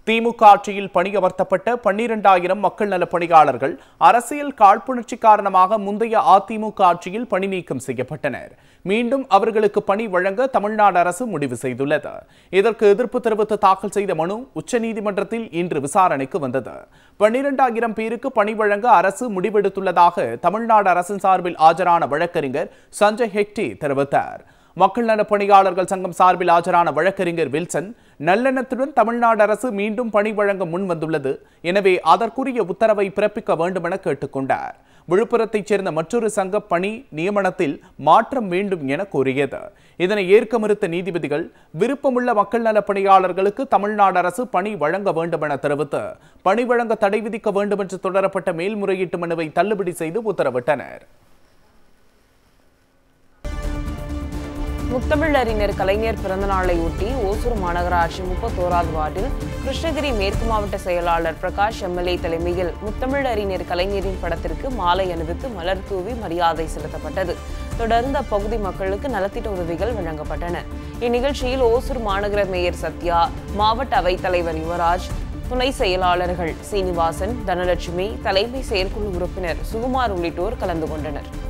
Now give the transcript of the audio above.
திமுக ஆட்சியில் பணியமர்த்தப்பட்ட பன்னிரண்டாயிரம் மக்கள் நல பணியாளர்கள் அரசியல் காழ்ப்புணர்ச்சி காரணமாக முந்தைய அதிமுக ஆட்சியில் பணி நீக்கம் செய்யப்பட்டனர் மீண்டும் அவர்களுக்கு பணி வழங்க தமிழ்நாடு அரசு முடிவு செய்துள்ளது இதற்கு எதிர்ப்பு தெரிவித்து தாக்கல் செய்த மனு உச்சநீதிமன்றத்தில் இன்று விசாரணைக்கு வந்தது பன்னிரண்டாயிரம் பேருக்கு பணி வழங்க அரசு முடிவெடுத்துள்ளதாக தமிழ்நாடு அரசின் சார்பில் ஆஜரான வழக்கறிஞர் சஞ்சய் ஹெக்டே தெரிவித்தார் மக்கள் நல பணியாளர்கள் சங்கம் சார்பில் ஆஜரான வழக்கறிஞர் வில்சன் நல்லெண்ணத்துடன் தமிழ்நாடு அரசு மீண்டும் பணி வழங்க முன் வந்துள்ளது எனவே அதற்குரிய உத்தரவை பிறப்பிக்க வேண்டும் என கேட்டுக்கொண்டார் விழுப்புரத்தைச் சேர்ந்த மற்றொரு சங்க பணி நியமனத்தில் மாற்றம் வேண்டும் என கூறியது இதனை ஏற்க மறுத்த நீதிபதிகள் விருப்பமுள்ள மக்கள் நல பணியாளர்களுக்கு தமிழ்நாடு அரசு பணி வழங்க வேண்டும் என தெரிவித்து பணி வழங்க தடை விதிக்க வேண்டும் என்று தொடரப்பட்ட மேல்முறையீட்டு மனுவை தள்ளுபடி செய்து உத்தரவிட்டனர் முத்தமிழறிஞர் கலைஞர் பிறந்தநாளை ஒட்டி ஓசூர் மாநகராட்சி முப்பத்தோராவது வார்டில் கிருஷ்ணகிரி மேற்கு மாவட்ட செயலாளர் பிரகாஷ் எம்எல்ஏ தலைமையில் முத்தமிழறிஞர் கலைஞரின் படத்திற்கு மாலை அணிவித்து மலர் தூவி மரியாதை செலுத்தப்பட்டது தொடர்ந்து அப்பகுதி மக்களுக்கு நலத்திட்ட உதவிகள் வழங்கப்பட்டன இந்நிகழ்ச்சியில் ஓசூர் மாநகர மேயர் சத்யா மாவட்ட அவைத்தலைவர் யுவராஜ் துணை செயலாளர்கள் சீனிவாசன் தனலட்சுமி தலைமை செயற்குழு உறுப்பினர் சுகுமார் உள்ளிட்டோர் கலந்து கொண்டனர்